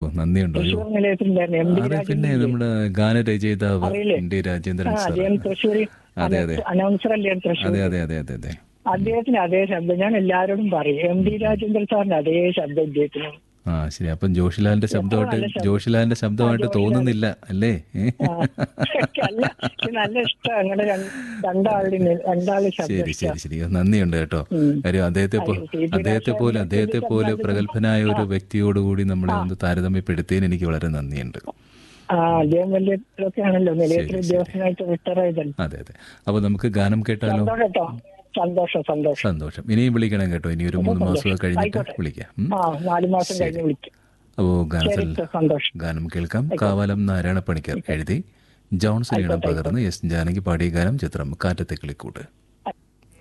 നന്ദിയുണ്ടോ അയ്യോ Thrissur നിലയത്തിലുണ്ടായിരുന്നു M D അതെ പിന്നെ നമ്മുടെ ഗാനരചയിതാവ് അറിയില്ലേ? എൻ ഡി രാജേന്ദ്രൻ ആ സാർ അദ്ദേഹം തൃശ്ശൂർ അതെ, അതെ. അനൗൺസർ അല്ലേ തൃശ്ശൂർ അതെ അതെ അതെ അതെ അതെ അദ്ദേഹത്തിന് അതേ ശബ്ദം ഞാൻ എല്ലാവരോടും പറയും എം ഡി രാജേന്ദ്രൻ സാറിന് അതേ ശബ്ദം ഇദ്ദേഹത്തിന് ആ ശരി അപ്പം ജോഷിലാലിന്റെ ശബ്ദമായിട്ട് നല്ല ശബ്ദം. ജോഷിലാലിന്റെ ശബ്ദമായിട്ട് തോന്നുന്നില്ല അല്ലേ ഏ? ആ, അല്ല എനിക്ക് നല്ല ഇഷ്ടം അങ്ങനെ രണ്ടാളുടെ രണ്ടാളുടെ ശബ്ദം ശരി ഇഷ്ടം ശരി ശരി അത് നന്ദിയുണ്ട് കേട്ടോ ഉം. കാര്യം അദ്ദേഹത്തെ പോ- അയ്യോ, ടി പി അദ്ദേഹത്തെ പോലെ രാജേന്ദ്രൻ അദ്ദേഹത്തെ ശബ്ദം പോലെ നല്ലത്. പ്രഗത്ഭനായ ഒരു വ്യക്തിയോടുകൂടി നമ്മളെ ഒന്ന് താരതമ്യപ്പെടുത്തിയതിന് എനിക്ക് വളരെ നന്ദിയുണ്ട് ആ അദ്ദേഹം വലിയ ഇതൊക്കെ ആണല്ലോ നിലയത്തിൽ ശരി, ശരി. ഉദ്യോഗസ്ഥനായിട്ട് റിട്ടയർ ആയതല്ലോ അതെ അതെ അപ്പൊ നമുക്ക് ഗാനം കേട്ടാലോ സന്തോഷം കേട്ടോ സന്തോഷം സന്തോഷം സന്തോഷം ഇനിയും വിളിക്കണം കേട്ടോ ഇനി ഒരു മൂന്ന് മാസമൊക്കെ കഴിഞ്ഞിട്ട് ആയിക്കോട്ടെ. വിളിക്കാം ഉം. ആ നാല് മാസം കഴിഞ്ഞ് വിളിക്കും അപ്പോ ശരി ഗാനത്തിൽ സർ, സന്തോഷം ഗാനം കേൾക്കാം കാവാലം നാരായണ പണിക്കർ എഴുതി ജോൺസൺ ഇടം പകർന്ന് എസ് ജാനകി പാടിയ ഗാനം ചിത്രം കാറ്റത്തെ കിളിക്കൂട്